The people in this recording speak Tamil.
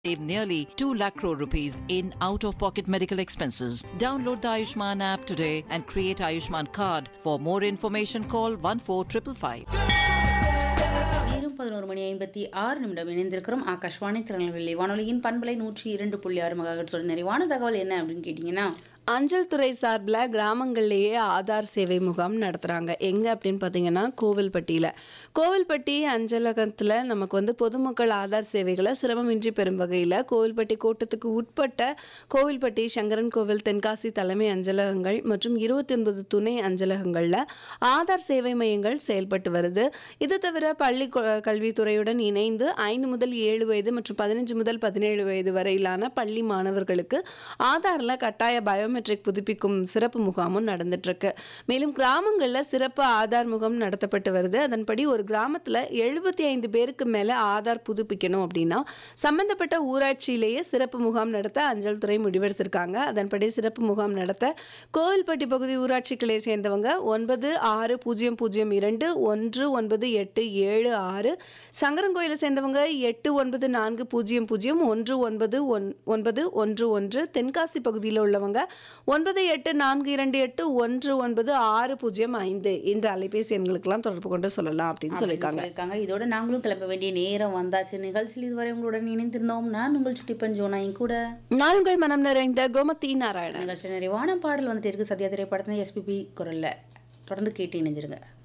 save nearly 2 lakh crore rupees in out-of-pocket medical expenses. Download the Ayushman app today and create Ayushman card. For more information, call 14555. நேரம் பதினோரு மணி ஐம்பத்தி ஆறு நிமிடம் இணைந்திருக்கிறோம் ஆகாஷ்வாணி திருநெல்வேலி வானொலியின் பண்பலை நூற்றி இரண்டு புள்ளி ஆறு மகாஹெட்ஸோட நிறைவான தகவல் என்ன அப்படின்னு கேட்டிங்கன்னா அஞ்சல் துறை சார்பில் கிராமங்கள்லேயே ஆதார் சேவை முகாம் நடத்துகிறாங்க எங்கே அப்படின்னு பார்த்தீங்கன்னா கோவில்பட்டியில் கோவில்பட்டி அஞ்சலகத்தில் நமக்கு வந்து பொதுமக்கள் ஆதார் சேவைகளை சிரமமின்றி பெறும் வகையில் கோவில்பட்டி கோட்டத்துக்கு உட்பட்ட கோவில்பட்டி சங்கரன் கோவில் தென்காசி தலைமை அஞ்சலகங்கள் மற்றும் இருபத்தி ஒன்பது துணை அஞ்சலகங்களில் ஆதார் சேவை மையங்கள் செயல்பட்டு வருது இது தவிர பள்ளி கொ- கல்வித்துறையுடன் இணைந்து ஐந்து முதல் ஏழு வயது மற்றும் பதினஞ்சு முதல் பதினேழு வயது வரையிலான பள்ளி மாணவர்களுக்கு ஆதாரில் கட்டாய பயோமெட்ரிக் புதுப்பிக்கும் சிறப்பு முகாமும் நடந்துட்டு இருக்கு மேலும் கிராமங்களில் சிறப்பு ஆதார் முகாம் நடத்தப்பட்டு வருது அதன்படி ஒரு கிராமத்தில் எழுபத்தி ஐந்து பேருக்கு மேலே ஆதார் புதுப்பிக்கணும் அப்படின்னா சம்பந்தப்பட்ட ஊராட்சியிலேயே சிறப்பு முகாம் நடத்த அஞ்சல் துறை முடிவெடுத்திருக்காங்க அதன்படி சிறப்பு முகாம் நடத்த கோவில்பட்டி பகுதி ஊராட்சி கிளையை சேர்ந்தவங்க ஒன்பது ஆறு பூஜ்ஜியம் பூஜ்ஜியம் இரண்டு ஒன்று ஒன்பது எட்டு ஏழு ஆறு சங்கரன்கோயிலை சேர்ந்தவங்க எட்டு ஒன்பது நான்கு பூஜ்ஜியம் பூஜ்ஜியம் ஒன்று ஒன்பது ஒன் ஒன்பது ஒன்று ஒன்று தென்காசி பகுதியில் உள்ளவங்க ஒன்பது எட்டு நான்கு இரண்டு எட்டு ஒன்று ஒன்பது ஆறு பூஜ்ஜியம் ஐந்து இந்த அலைபேசி எண்களுக்கெல்லாம் தொடர்பு கொண்டு சொல்லலாம் அப்படின்னு சொல்லியிருக்காங்க சொல்லியிருக்காங்க இதோட நாங்களும் கிளம்ப வேண்டிய நேரம் வந்தாச்சு நிகழ்ச்சியில் இதுவரை உங்களுடன் இணைந்திருந்தோம் நான் உங்கள் சுட்டிப்பன் ஜோனாயும் கூட நான் உங்கள் மனம் நிறைந்த கோமதி நாராயணன் நிகழ்ச்சி நிறைவான பாடல் வந்துட்டு இருக்கு சத்யா திரைப்படத்தில் எஸ்பிபி குரல்ல தொடர்ந்து கேட்டு இணைஞ்சிருங்க